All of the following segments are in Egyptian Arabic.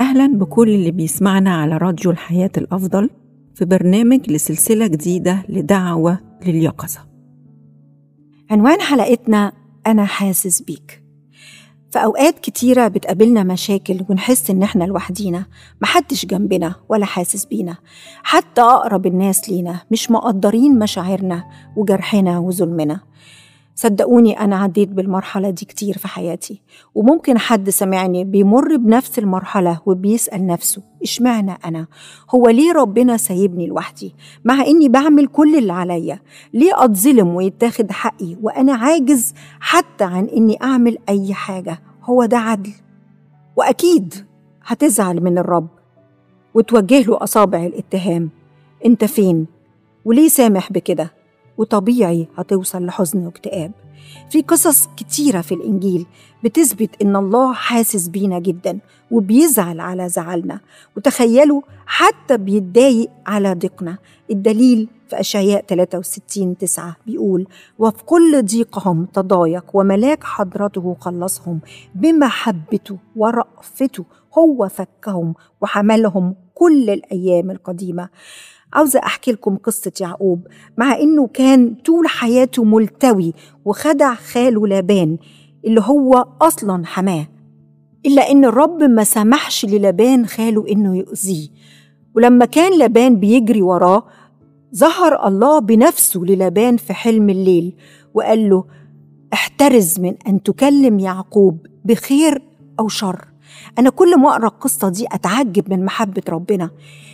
أهلا بكل اللي بيسمعنا على راديو الحياة الأفضل في برنامج لسلسلة جديدة لدعوة لليقظة عنوان حلقتنا أنا حاسس بيك في أوقات كتيرة بتقابلنا مشاكل ونحس إن إحنا لوحدينا محدش جنبنا ولا حاسس بينا حتى أقرب الناس لينا مش مقدرين مشاعرنا وجرحنا وظلمنا صدقوني أنا عديت بالمرحلة دي كتير في حياتي وممكن حد سمعني بيمر بنفس المرحلة وبيسأل نفسه إشمعنى أنا؟ هو ليه ربنا سايبني لوحدي؟ مع إني بعمل كل اللي عليا ليه أتظلم ويتاخد حقي وأنا عاجز حتى عن إني أعمل أي حاجة هو ده عدل وأكيد هتزعل من الرب وتوجه له أصابع الاتهام أنت فين؟ وليه سامح بكده؟ وطبيعي هتوصل لحزن واكتئاب في قصص كتيرة في الإنجيل بتثبت إن الله حاسس بينا جدا وبيزعل على زعلنا وتخيلوا حتى بيتضايق على ضيقنا الدليل في أشعياء 63 9 بيقول وفي كل ضيقهم تضايق وملاك حضرته خلصهم بمحبته ورأفته هو فكهم وحملهم كل الأيام القديمة عاوزة أحكي لكم قصة يعقوب مع إنه كان طول حياته ملتوي وخدع خاله لابان اللي هو أصلا حماه إلا إن الرب ما سمحش للابان خاله إنه يؤذيه ولما كان لابان بيجري وراه ظهر الله بنفسه للابان في حلم الليل وقال له احترز من أن تكلم يعقوب بخير أو شر أنا كل ما أقرأ القصة دي أتعجب من محبة ربنا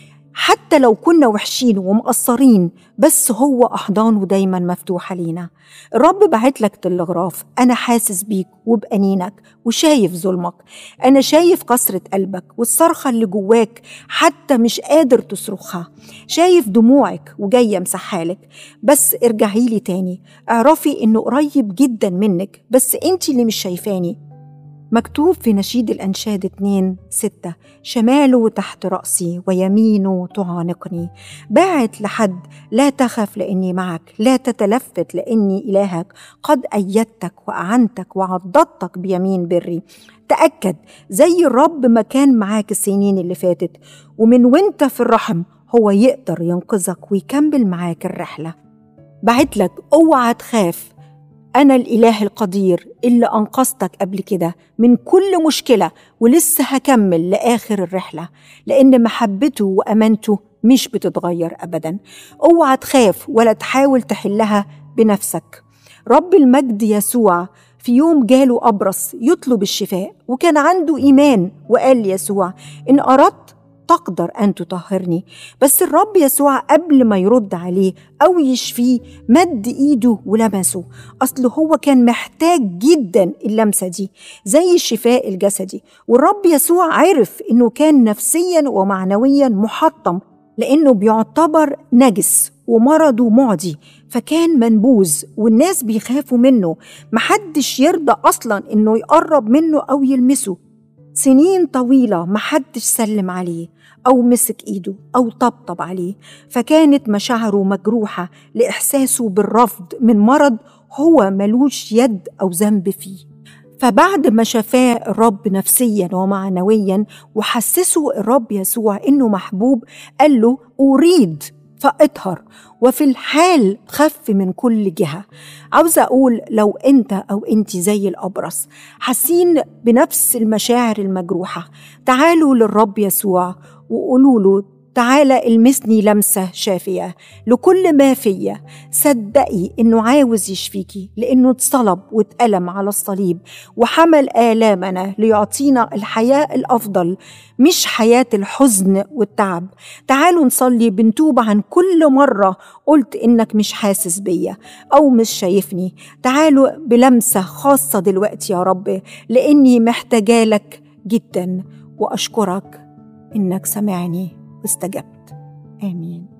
حتى لو كنا وحشين ومقصرين بس هو أحضانه دايما مفتوحة لينا الرب بعت لك تلغراف أنا حاسس بيك وبأنينك وشايف ظلمك أنا شايف كسرة قلبك والصرخة اللي جواك حتى مش قادر تصرخها شايف دموعك وجاية مسحالك بس ارجعي لي تاني اعرفي إنه قريب جدا منك بس انتي اللي مش شايفاني مكتوب في نشيد الأنشاد 2 ستة شماله تحت رأسي ويمينه تعانقني باعت لحد لا تخف لأني معك لا تتلفت لأني إلهك قد أيدتك وأعنتك وعضدتك بيمين بري تأكد زي الرب ما كان معاك السنين اللي فاتت ومن وانت في الرحم هو يقدر ينقذك ويكمل معاك الرحلة بعت لك اوعى تخاف أنا الإله القدير اللي أنقذتك قبل كده من كل مشكلة ولسه هكمل لآخر الرحلة لأن محبته وأمانته مش بتتغير أبدا اوعى تخاف ولا تحاول تحلها بنفسك رب المجد يسوع في يوم جاله أبرص يطلب الشفاء وكان عنده إيمان وقال يسوع إن أردت تقدر أن تطهرني بس الرب يسوع قبل ما يرد عليه أو يشفيه مد إيده ولمسه أصل هو كان محتاج جدا اللمسة دي زي الشفاء الجسدي والرب يسوع عرف إنه كان نفسيا ومعنويا محطم لأنه بيعتبر نجس ومرضه معدي فكان منبوذ والناس بيخافوا منه محدش يرضى أصلا إنه يقرب منه أو يلمسه سنين طويلة محدش سلم عليه أو مسك إيده أو طبطب عليه فكانت مشاعره مجروحة لإحساسه بالرفض من مرض هو ملوش يد أو ذنب فيه فبعد ما شفاه الرب نفسيا ومعنويا وحسسه الرب يسوع انه محبوب قال له اريد فاطهر وفي الحال خف من كل جهه عاوزه اقول لو انت او انت زي الابرص حاسين بنفس المشاعر المجروحه تعالوا للرب يسوع وقولوا له تعالى المسني لمسة شافية لكل ما فيا صدقي إنه عاوز يشفيكي لأنه اتصلب واتألم على الصليب وحمل آلامنا ليعطينا الحياة الأفضل مش حياة الحزن والتعب تعالوا نصلي بنتوب عن كل مرة قلت إنك مش حاسس بيا أو مش شايفني تعالوا بلمسة خاصة دلوقتي يا رب لأني محتاجة لك جدا وأشكرك إنك سمعني واستجبت آمين